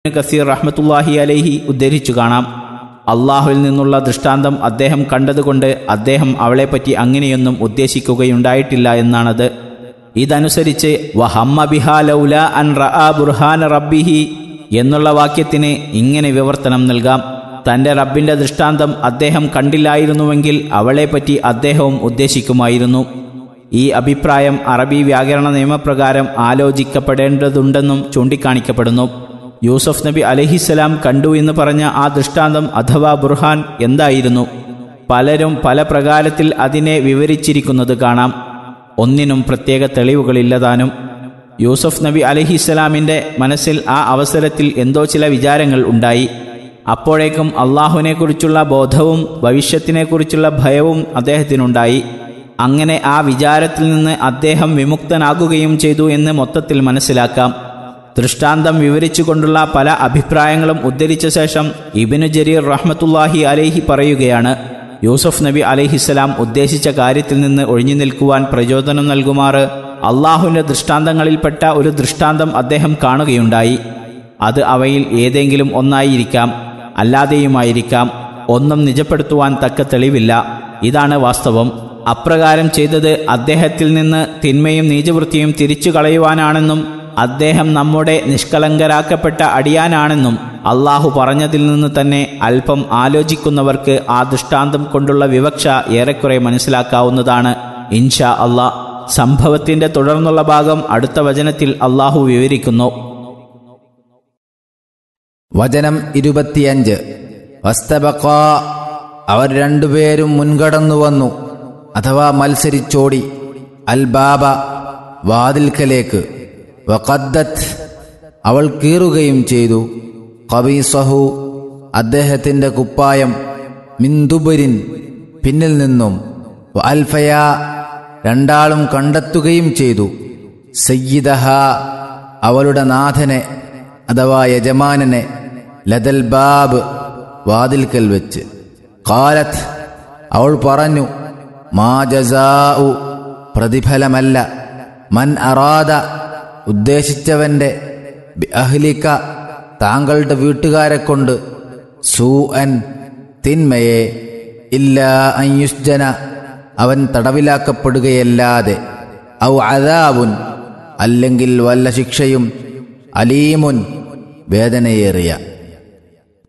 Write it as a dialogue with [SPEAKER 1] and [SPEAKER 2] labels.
[SPEAKER 1] കസീർ റഹ്മത്തുല്ലാഹി അലൈഹി ഉദ്ധരിച്ചു കാണാം അള്ളാഹുവിൽ നിന്നുള്ള ദൃഷ്ടാന്തം അദ്ദേഹം കണ്ടതുകൊണ്ട് അദ്ദേഹം അവളെപ്പറ്റി അങ്ങനെയൊന്നും ഉദ്ദേശിക്കുകയുണ്ടായിട്ടില്ല എന്നാണത് ഇതനുസരിച്ച് വഹമ്മ ബിഹാ ലൗല അൻ റആ ബുർഹാന റബ്ബിഹി എന്നുള്ള വാക്യത്തിന് ഇങ്ങനെ വിവർത്തനം നൽകാം തന്റെ റബ്ബിന്റെ ദൃഷ്ടാന്തം അദ്ദേഹം കണ്ടില്ലായിരുന്നുവെങ്കിൽ അവളെപ്പറ്റി അദ്ദേഹവും ഉദ്ദേശിക്കുമായിരുന്നു ഈ അഭിപ്രായം അറബി വ്യാകരണ നിയമപ്രകാരം ആലോചിക്കപ്പെടേണ്ടതുണ്ടെന്നും ചൂണ്ടിക്കാണിക്കപ്പെടുന്നു യൂസഫ് നബി അലഹിസ്സലാം കണ്ടു എന്ന് പറഞ്ഞ ആ ദൃഷ്ടാന്തം അഥവാ ബുർഹാൻ എന്തായിരുന്നു പലരും പല പ്രകാരത്തിൽ അതിനെ വിവരിച്ചിരിക്കുന്നത് കാണാം ഒന്നിനും പ്രത്യേക തെളിവുകളില്ലതാനും യൂസഫ് നബി അലഹിസ്സലാമിൻ്റെ മനസ്സിൽ ആ അവസരത്തിൽ എന്തോ ചില വിചാരങ്ങൾ ഉണ്ടായി അപ്പോഴേക്കും അള്ളാഹുവിനെക്കുറിച്ചുള്ള ബോധവും ഭവിഷ്യത്തിനെക്കുറിച്ചുള്ള ഭയവും അദ്ദേഹത്തിനുണ്ടായി അങ്ങനെ ആ വിചാരത്തിൽ നിന്ന് അദ്ദേഹം വിമുക്തനാകുകയും ചെയ്തു എന്ന് മൊത്തത്തിൽ മനസ്സിലാക്കാം ദൃഷ്ടാന്തം വിവരിച്ചുകൊണ്ടുള്ള പല അഭിപ്രായങ്ങളും ഉദ്ധരിച്ച ശേഷം ഇബിനു ജരീർ റഹ്മത്തുല്ലാഹി അലേഹി പറയുകയാണ് യൂസഫ് നബി അലഹിസ്സലാം ഉദ്ദേശിച്ച കാര്യത്തിൽ നിന്ന് ഒഴിഞ്ഞു നിൽക്കുവാൻ പ്രചോദനം നൽകുമാറ് അള്ളാഹുവിൻ്റെ ദൃഷ്ടാന്തങ്ങളിൽപ്പെട്ട ഒരു ദൃഷ്ടാന്തം അദ്ദേഹം കാണുകയുണ്ടായി അത് അവയിൽ ഏതെങ്കിലും ഒന്നായിരിക്കാം അല്ലാതെയുമായിരിക്കാം ഒന്നും നിജപ്പെടുത്തുവാൻ തക്ക തെളിവില്ല ഇതാണ് വാസ്തവം അപ്രകാരം ചെയ്തത് അദ്ദേഹത്തിൽ നിന്ന് തിന്മയും നീചവൃത്തിയും തിരിച്ചു കളയുവാനാണെന്നും അദ്ദേഹം നമ്മുടെ നിഷ്കളങ്കരാക്കപ്പെട്ട അടിയാനാണെന്നും അള്ളാഹു പറഞ്ഞതിൽ നിന്ന് തന്നെ അല്പം ആലോചിക്കുന്നവർക്ക് ആ ദൃഷ്ടാന്തം കൊണ്ടുള്ള വിവക്ഷ ഏറെക്കുറെ മനസ്സിലാക്കാവുന്നതാണ് ഇൻഷാ അള്ളാ സംഭവത്തിന്റെ തുടർന്നുള്ള ഭാഗം അടുത്ത വചനത്തിൽ അള്ളാഹു വിവരിക്കുന്നു
[SPEAKER 2] വചനം ഇരുപത്തിയഞ്ച് വസ്തബക്കാ അവർ രണ്ടുപേരും മുൻകടന്നു വന്നു അഥവാ മത്സരിച്ചോടി അൽ ബാബ വാതിൽക്കലേക്ക് വഖദ്ദത്ത് അവൾ കീറുകയും ചെയ്തു കബീസഹു അദ്ദേഹത്തിൻ്റെ കുപ്പായം മിന്ദുബരിൻ പിന്നിൽ നിന്നും വ അൽഫയ രണ്ടാളും കണ്ടെത്തുകയും ചെയ്തു സയ്യിദഹ അവളുടെ നാഥനെ അഥവാ യജമാനനെ ലതൽ ബാബ് വാതിൽക്കൽ വെച്ച് കാലത്ത് അവൾ പറഞ്ഞു മാ ജസാഉ പ്രതിഫലമല്ല മൻ അറാദ ഉദ്ദേശിച്ചവന്റെ ബി അഹ്ലിക താങ്കളുടെ വീട്ടുകാരെ കൊണ്ട് സൂ അൻ തിന്മയെ ഇല്ല അയുഷ്ജന അവൻ തടവിലാക്കപ്പെടുകയല്ലാതെ ഔ അദാബുൻ അല്ലെങ്കിൽ വല്ല ശിക്ഷയും അലീമുൻ വേദനയേറിയ